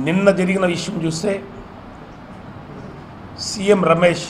నిన్న జరిగిన విషయం చూస్తే సీఎం రమేష్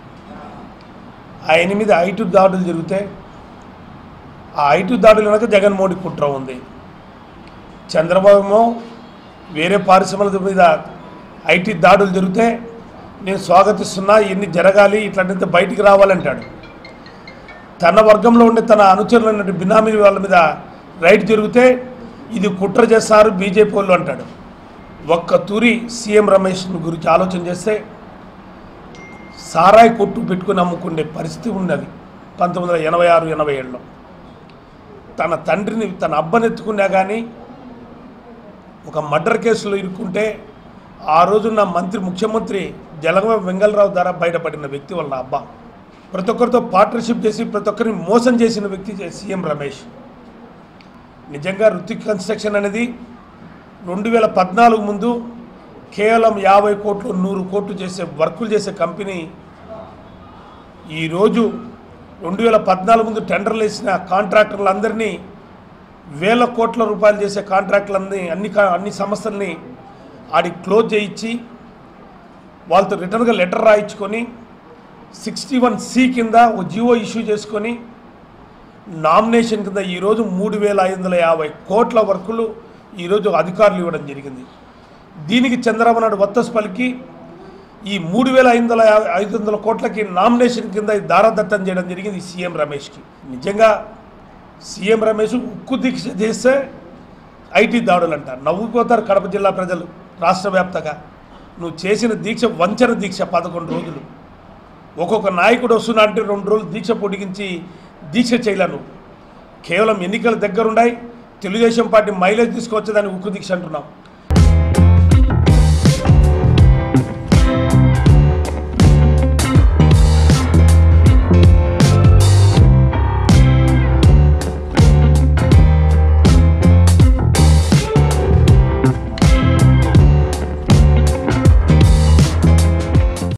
ఆయన మీద ఐటు దాడులు జరిగితే ఆ ఐటు దాడులు వెనక జగన్మోహన్ కుట్ర ఉంది చంద్రబాబు ఏమో వేరే పారిశ్రమల మీద ఐటీ దాడులు జరిగితే నేను స్వాగతిస్తున్నా ఇన్ని జరగాలి ఇట్లాంటి బయటికి రావాలంటాడు తన వర్గంలో ఉండే తన అనుచరులైన బినామీ వాళ్ళ మీద రైడ్ జరిగితే ఇది కుట్ర చేస్తారు బీజేపీ వాళ్ళు అంటాడు ఒక్క తూరి సీఎం రమేష్ గురించి ఆలోచన చేస్తే సారాయి కొట్టు పెట్టుకుని అమ్ముకునే పరిస్థితి ఉన్నది పంతొమ్మిది వందల ఎనభై ఆరు ఎనభై ఏడులో తన తండ్రిని తన అబ్బనెత్తుకున్నా కానీ ఒక మర్డర్ కేసులో ఇరుక్కుంటే ఆ రోజున్న మంత్రి ముఖ్యమంత్రి జలగమ వెంగళరావు ద్వారా బయటపడిన వ్యక్తి వాళ్ళ అబ్బా ప్రతి ఒక్కరితో పార్ట్నర్షిప్ చేసి ప్రతి ఒక్కరిని మోసం చేసిన వ్యక్తి సీఎం రమేష్ నిజంగా రుతిక్ కన్స్ట్రక్షన్ అనేది రెండు వేల పద్నాలుగు ముందు కేవలం యాభై కోట్లు నూరు కోట్లు చేసే వర్కులు చేసే కంపెనీ ఈరోజు రెండు వేల పద్నాలుగు ముందు టెండర్లు వేసిన కాంట్రాక్టర్లందరినీ వేల కోట్ల రూపాయలు చేసే కాంట్రాక్టులన్నీ అన్ని కా- అన్ని సంస్థల్ని ఆడికి క్లోజ్ చేయించి వాళ్ళతో రిటర్న్గా లెటర్ రాయించుకొని సిక్స్టీ వన్ సి కింద ఒక జియో ఇష్యూ చేసుకొని నామినేషన్ కింద ఈరోజు మూడు వేల ఐదు వందల యాభై కోట్ల వర్కులు ఈరోజు అధికారులు ఇవ్వడం జరిగింది దీనికి చంద్రబాబు నాయుడు వత్తస్ పలికి ఈ మూడు వేల ఐదు వందల యాభై ఐదు వందల కోట్లకి నామినేషన్ కింద ఈ దారాదత్తం చేయడం జరిగింది సీఎం రమేష్కి నిజంగా సీఎం రమేష్ ఉక్కు దీక్ష చేస్తే ఐటీ దాడులు అంటారు నవ్వుకోతారు కడప జిల్లా ప్రజలు రాష్ట్ర వ్యాప్తంగా నువ్వు చేసిన దీక్ష వంచన దీక్ష పదకొండు రోజులు ఒక్కొక్క నాయకుడు వస్తున్నా అంటే రెండు రోజులు దీక్ష పొడిగించి దీక్ష చేయలేను కేవలం ఎన్నికల దగ్గరుండాయి తెలుగుదేశం పార్టీ మైలేజ్ తీసుకొచ్చేదాన్ని ఉక్కు దీక్ష అంటున్నాం